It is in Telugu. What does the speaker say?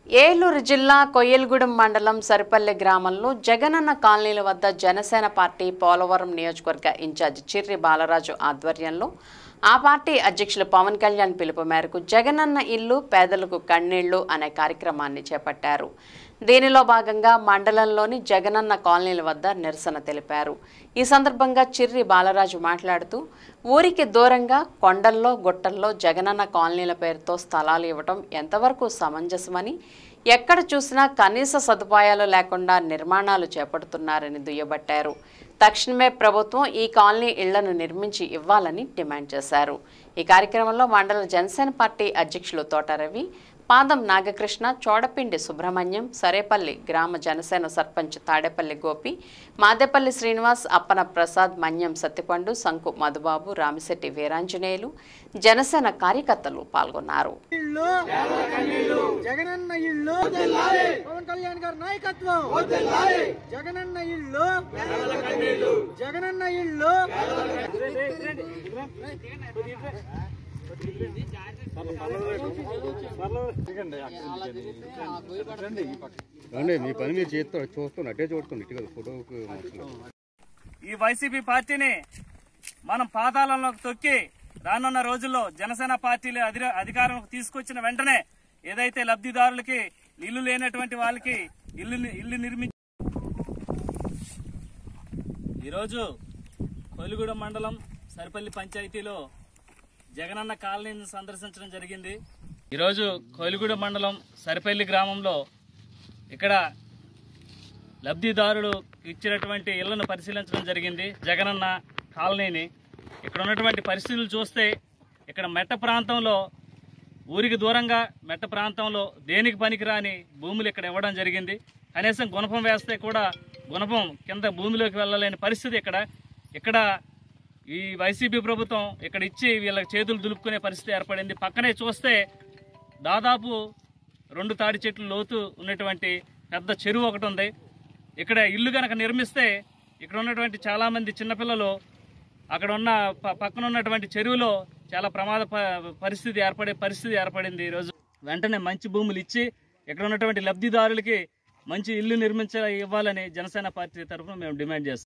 ఏలూరు జిల్లా కొయ్యలగూడెం మండలం సరిపల్లె గ్రామంలో జగనన్న కాలనీల వద్ద జనసేన పార్టీ పోలవరం నియోజకవర్గ ఇన్ఛార్జ్ చిర్రి బాలరాజు ఆధ్వర్యంలో ఆ పార్టీ అధ్యక్షులు పవన్ కళ్యాణ్ పిలుపు మేరకు జగనన్న ఇల్లు పేదలకు కన్నీళ్లు అనే కార్యక్రమాన్ని చేపట్టారు దీనిలో భాగంగా మండలంలోని జగనన్న కాలనీల వద్ద నిరసన తెలిపారు ఈ సందర్భంగా చిర్రి బాలరాజు మాట్లాడుతూ ఊరికి దూరంగా కొండల్లో గుట్టల్లో జగనన్న కాలనీల పేరుతో స్థలాలు ఇవ్వటం ఎంతవరకు సమంజసమని ఎక్కడ చూసినా కనీస సదుపాయాలు లేకుండా నిర్మాణాలు చేపడుతున్నారని దుయ్యబట్టారు తక్షణమే ప్రభుత్వం ఈ కాలనీ ఇళ్లను నిర్మించి ఇవ్వాలని డిమాండ్ చేశారు ఈ కార్యక్రమంలో మండల జనసేన పార్టీ అధ్యక్షులు తోటరవి పాదం నాగకృష్ణ చోడపిండి సుబ్రహ్మణ్యం సరేపల్లి గ్రామ జనసేన సర్పంచ్ తాడేపల్లి గోపి మాదేపల్లి శ్రీనివాస్ అప్పన ప్రసాద్ మన్యం సత్తిపండు సంకు మధుబాబు రామిశెట్టి వీరాంజనేయులు జనసేన కార్యకర్తలు పాల్గొన్నారు ఇల్లు జగనన్న ఇల్లు పవన్ కళ్యాణ్ గారి నాయకత్వం జగనన్న ఇల్లు జగనన్న ఇల్లు రండి మీ పని మీరు చేస్తూ చూస్తున్నా అట్టే చూస్తుంది ఇటు కదా ఫోటోకి మాత్రం ఈ వైసీపీ పార్టీని మనం పాతాళంలోకి తొక్కి రానున్న రోజుల్లో జనసేన పార్టీలు అధిర- అధికారంలోకి తీసుకొచ్చిన వెంటనే ఏదైతే లబ్ధిదారులకి ఇల్లు లేనటువంటి వాళ్ళకి ఇల్లు ఇల్లు నిర్మించి ఈరోజు కొలుగూడెం మండలం సరిపల్లి పంచాయతీలో జగనన్న కాలనీని సందర్శించడం జరిగింది ఈరోజు కొలుగూడెం మండలం సరిపల్లి గ్రామంలో ఇక్కడ లబ్ధిదారుడు ఇచ్చినటువంటి ఇళ్లను పరిశీలించడం జరిగింది జగనన్న కాలనీని ఇక్కడ ఉన్నటువంటి పరిస్థితులు చూస్తే ఇక్కడ మెట్ట ప్రాంతంలో ఊరికి దూరంగా మెట్ట ప్రాంతంలో దేనికి పనికిరాని భూములు ఇక్కడ ఇవ్వడం జరిగింది కనీసం గుణపం వేస్తే కూడా గుణపం కింద భూమిలోకి వెళ్ళలేని పరిస్థితి ఇక్కడ ఇక్కడ ఈ వైసీపీ ప్రభుత్వం ఇక్కడ ఇచ్చి వీళ్ళకి చేతులు దులుపుకునే పరిస్థితి ఏర్పడింది పక్కనే చూస్తే దాదాపు రెండు తాడి చెట్లు లోతు ఉన్నటువంటి పెద్ద చెరువు ఒకటి ఉంది ఇక్కడ ఇల్లు కనుక నిర్మిస్తే ఇక్కడ ఉన్నటువంటి చాలా మంది చిన్నపిల్లలు అక్కడ ఉన్న ప- పక్కన ఉన్నటువంటి చెరువులో చాలా ప్రమాద ప- పరిస్థితి ఏర్పడే పరిస్థితి ఏర్పడింది ఈరోజు వెంటనే మంచి భూములు ఇచ్చి ఇక్కడ ఉన్నటువంటి లబ్ధిదారులకి మంచి ఇల్లు నిర్మించ ఇవ్వాలని జనసేన పార్టీ తరఫున మేము డిమాండ్ చేస్తాం